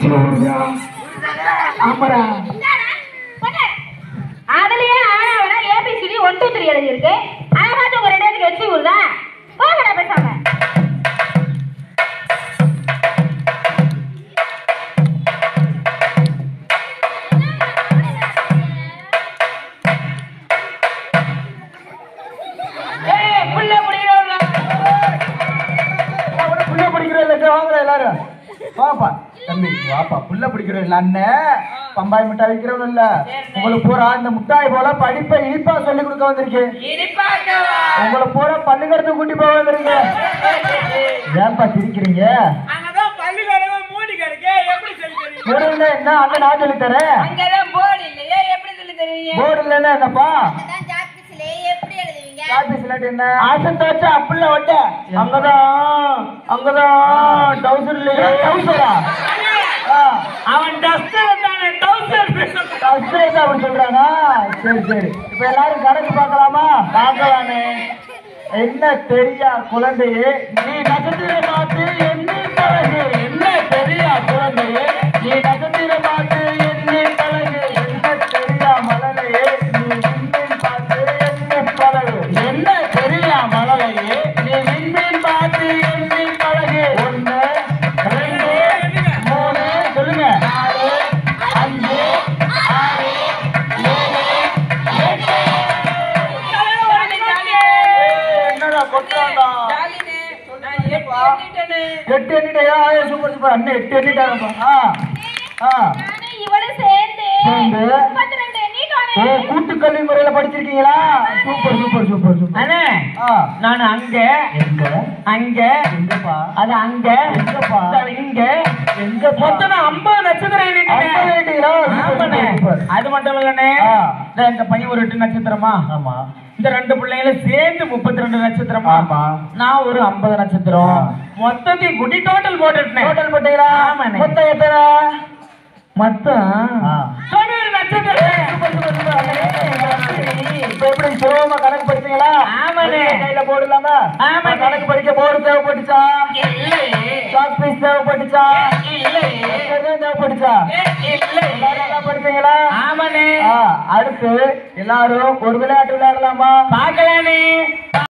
எச்சு ஊருதா ஆமாடா அதுலயே ஆனாவனா ஏபிசிடி ஒன் டூ த்ரீ எழுதி இருக்கு அதை பார்த்து உங்க ரெண்டு பேருக்கு வச்சு விடுதா போங்கடா பேசாம ஏய் புள்ள முடிக்கிறவங்களா புள்ள பிடிக்கிறவங்க வாங்குற எல்லாரும் வாப்பா தம்பி வாப்பா புள்ள பிடிக்கிறவங்க அண்ணன் பம்பாய் மிட்டாய் விற்கிறவங்க இல்ல உங்களுக்கு பூரா இந்த முட்டாய் போல படிப்பை இனிப்பா சொல்லி கொடுக்க வந்திருக்கு இனிப்பாக்கவா உங்களை பூரா பள்ளிக்கூடத்துக்கு கூட்டி போக வந்திருக்கீங்க ஏன்பா சிரிக்கிறீங்க அங்கதான் பள்ளிக்கூடம் மூடி கிடக்கு எப்படி சொல்லி தருவீங்க போர்டு என்ன அண்ணன் நான் சொல்லி தரேன் அங்கதான் போர்டு இல்லையே எப்படி சொல்லி தருவீங்க போர்டு இல்லைன்னா என்னப்பா அதான் ஜாக்பிஸ்ல எப்படி எழுதுவீங்க காபி சிலட் என்ன ஆசன் தோச்சா அப்படில ஒட்ட அங்கதான் அங்கதான் டவுசர் இல்லையா டவுசரா அவன் டஸ்டர் தானே டவுசர் டவுசர் தான் அப்படி சொல்றாங்க சரி சரி இப்ப எல்லாரும் கணக்கு பார்க்கலாமா பார்க்கலாமே என்ன தெரியா குழந்தையே நீ நட்சத்திரம் பார்த்து எண்ணி பழகு என்ன தெரியா குழந்தையே நீ நட்சத்திரம் பார்த்து எண்ணி பழகு என்ன தெரியா மலலையே நீ விண்மீன் பார்த்து எண்ணி பழகு என்ன தெரியா மலலையே நீ விண்மீன் பார்த்து எண்ணி பழகு ஒண்ணு ரெண்டு மூணு சொல்லுங்க நாலு அஞ்சு ஆறு ஏழு எட்டு என்னடா கொட்டாண்டா எட்டு எண்ணிட்டையா சூப்பர் சூப்பர் அண்ணன் எட்டு எண்ணிட்டாங்கப்பா ஆ ஆ நானும் இவளும் சேர்ந்து சேர்ந்து? முப்பத்தி ரெண்டு எண்ணிட்டோனே ஓ கூட்டு கல்வி முறையில படிச்சிருக்கீங்களா சூப்பர் சூப்பர் சூப்பர் சூப்பர் அண்ணே ஆ நான் அங்க எங்க அங்க எங்கப்பா அது அங்க எங்கப்பா? அது இங்க எங்க மொத்தம் நான் ஐம்பது நட்சத்திரம் எண்ணிட்டேன். ஐம்பது எண்ணிட்டீங்களா? சூப்பர், ஆமாண்ணே. சூப்பர். அது மட்டும் இல்லண்ணே ஆ. இந்த இந்த பையன் ஒரு எட்டு நட்சத்திரமா ஆமா இந்த ரெண்டு பிள்ளைங்களும் சேர்ந்து முப்பத்தி ரெண்டு நட்சத்திரமா ஆமா. நான் ஒரு ஐம்பது நட்சத்திரம் ஆ. மொத்தத்தையும் குட்டி டோட்டல் போட்டுட்டேன் டோட்டல் போட்டீங்களா ஆமாண்ணே. மொத்தம் எத்தனை மொத்தம் ஆ. தொண்ணூறு நட்சத்திரம் சூப்பர், சூப்பர், சூப்பர். அண்ணே, இப்ப எப்படி சுலபமா கணக்கு படிச்சீங்களா ஆமாண்ணே. கையில போடலாமா ஆமாண்ணே. கணக்கு படிக்க போர்டு தேவைப்பட்டுச்சா இல்லையே சாக் பீஸ் தேவைப்பட்டுச்சா இல்லையே எதுவும் தேவைப்பட்டுச்சா இல்லை எல்லாரும் நல்லா படிச்சீங்களா ஆமாண்ணே ஆ, அடுத்து எல்லாரும் ஒரு விளையாட்டு விளையாடலாமா பார்க்கலானே